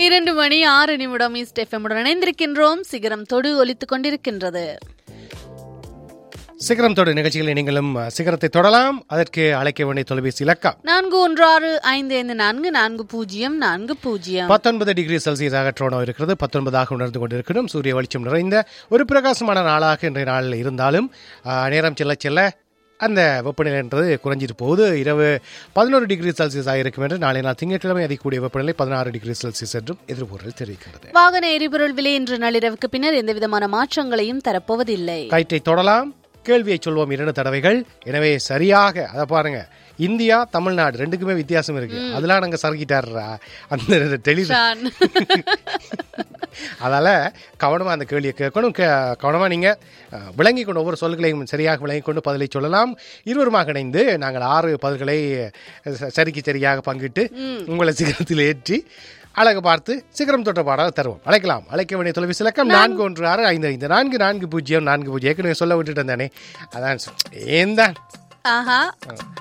பன்னிரண்டு மணி ஆறு நிமிடம் ஈஸ்ட் எஃப்எம்முடன் இணைந்திருக்கின்றோம் சிகரம் தொடு ஒலித்துக் கொண்டிருக்கின்றது சிகரம் தொடு நிகழ்ச்சிகளை நீங்களும் அஹ், சிகரத்தை தொடலாம் அதற்கு அழைக்க வேண்டிய தொலைபேசி இலக்கம் நான்கு ஒன்று ஆறு ஐந்து ஐந்து நான்கு நான்கு பூஜ்ஜியம் நான்கு பூஜ்ஜியம் பத்தொன்பது டிகிரி செல்சியஸாக ட்ரோனோ இருக்கிறது பத்தொன்பதாக உணர்ந்து கொண்டிருக்கிறோம் சூரிய வெளிச்சம் நிறைந்த ஒரு பிரகாசமான நாளாக இன்றைய நாள் இருந்தாலும் அஹ், நேரம் செல்ல செல்ல அந்த வெப்பநிலைன்றது குறைஞ்சிட்டு போகுது இரவு பதினோரு டிகிரி செல்சியஸாக இருக்கும் என்று நாளை நாள் திங்கட்கிழமை அதிகக்கூடிய வெப்பநிலை பதினாறு டிகிரி செல்சியஸ் என்றும் எதிர்பொருள் தெரிவிக்கிறது வாகன எரிபொருள் விலை இன்று நள்ளிரவுக்கு பின்னர் எந்தவிதமான மாற்றங்களையும் தரப்போவதில்லை கயிற்றை தொடலாம் கேள்வியை சொல்வோம் இரண்டு தடவைகள் எனவே சரியாக அதை பாருங்க இந்தியா தமிழ்நாடு ரெண்டுக்குமே வித்தியாசம் இருக்கு அதெல்லாம் நாங்க சறுக்கிட்டாருடா அந்த தெளி ஷான். அதால கவனமா அந்த கேள்வியை கேட்கணும் கே- கவனமா நீங்க அஹ், விளங்கி கொண்டு ஒவ்வொரு சொல்களையும் சரியாக விளங்கி கொண்டு பதிலை சொல்லலாம் இருவருமாக இணைந்து நாங்கள் ஆறு பதில்களை ச- சரிக்கு சரியாக பங்கிட்டு உங்களை சிகரத்தில் ஏற்றி அழகு பார்த்து சிகரம் தொட்ட பாடாக தருவோம் அழைக்கலாம் அழைக்க வேண்டிய தொலைபேசி இலக்கம் நான்கு ஒன்று ஆறு ஐந்து ஐந்து நான்கு நான்கு பூஜ்ஜியம் நான்கு பூஜ்ஜியம் ஏற்கனவே சொல்ல விட்டுட்டு தானே அதான் சொ- ஏன் தான் ஆஹா